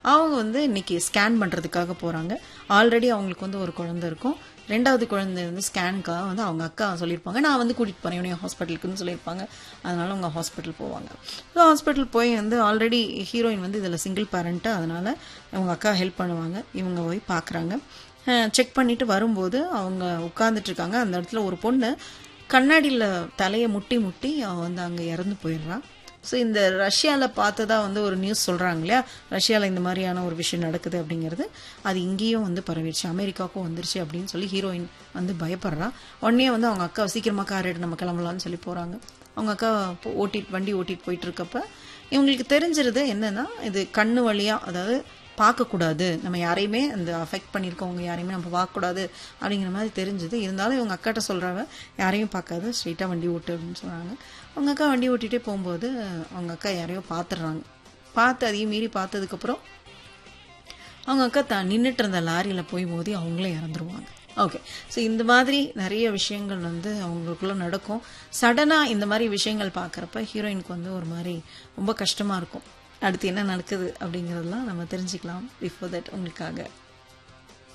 அவங்க வந்து இன்னைக்கு ஸ்கேன் பண்ணுறதுக்காக போகிறாங்க ஆல்ரெடி அவங்களுக்கு வந்து ஒரு குழந்தை இருக்கும் ரெண்டாவது குழந்தை வந்து ஸ்கேனுக்காக வந்து அவங்க அக்கா சொல்லியிருப்பாங்க நான் வந்து கூட்டிகிட்டு போகிறேன் இவனையும் ஹாஸ்பிட்டலுக்குன்னு சொல்லியிருப்பாங்க அதனால அவங்க ஹாஸ்பிட்டல் போவாங்க ஸோ ஹாஸ்பிட்டல் போய் வந்து ஆல்ரெடி ஹீரோயின் வந்து இதில் சிங்கிள் பேரண்ட்டு அதனால அவங்க அக்கா ஹெல்ப் பண்ணுவாங்க இவங்க போய் பார்க்குறாங்க செக் பண்ணிட்டு வரும்போது அவங்க உட்கார்ந்துட்டு இருக்காங்க அந்த இடத்துல ஒரு பொண்ணு கண்ணாடியில் தலையை முட்டி முட்டி அவ வந்து அங்கே இறந்து போயிடுறா ஸோ இந்த ரஷ்யாவில் பார்த்ததா வந்து ஒரு நியூஸ் சொல்கிறாங்க இல்லையா ரஷ்யாவில் இந்த மாதிரியான ஒரு விஷயம் நடக்குது அப்படிங்கிறது அது இங்கேயும் வந்து பரவிடுச்சு அமெரிக்காவுக்கும் வந்துருச்சு அப்படின்னு சொல்லி ஹீரோயின் வந்து பயப்படுறா உடனே வந்து அவங்க அக்கா சீக்கிரமாக கார் எடுத்து நம்ம கிளம்பலாம்னு சொல்லி போகிறாங்க அவங்க அக்கா போ- ஓட்டிட்டு வண்டி ஓட்டிட்டு போயிட்டு இருக்கப்ப இவங்களுக்கு தெரிஞ்சிருது என்னன்னா இது கண்ணு வழியா அதாவது பார்க்கக்கூடாது நம்ம யாரையுமே அந்த அஃபெக்ட் பண்ணியிருக்கவங்க யாரையுமே நம்ம பார்க்கக்கூடாது அப்படிங்கிற மாதிரி தெரிஞ்சுது இருந்தாலும் இவங்க அக்காட்ட சொல்கிறாங்க யாரையும் பார்க்காது ஸ்ட்ரெயிட்டாக வண்டி ஓட்டு அப்படின்னு சொல்கிறாங்க அவங்க அக்கா வண்டி ஓட்டிகிட்டே போகும்போது அவங்க அக்கா யாரையோ பார்த்துடுறாங்க பார்த்து அதையும் மீறி பார்த்ததுக்கப்புறம் அவங்க அக்கா தான் நின்றுட்டு இருந்த லாரியில் போய் மோதி அவங்களே இறந்துருவாங்க ஓகே ஸோ இந்த மாதிரி நிறைய விஷயங்கள் வந்து அவங்களுக்குள்ள நடக்கும் சடனாக இந்த மாதிரி விஷயங்கள் பார்க்குறப்ப ஹீரோயினுக்கு வந்து ஒரு மாதிரி ரொம்ப கஷ்டமாக இருக்கும் அடுத்து என்ன நடக்குது அப்படிங்கிறதெல்லாம் நம்ம தெரிஞ்சுக்கலாம் பிஃபோர் தட் உங்களுக்காக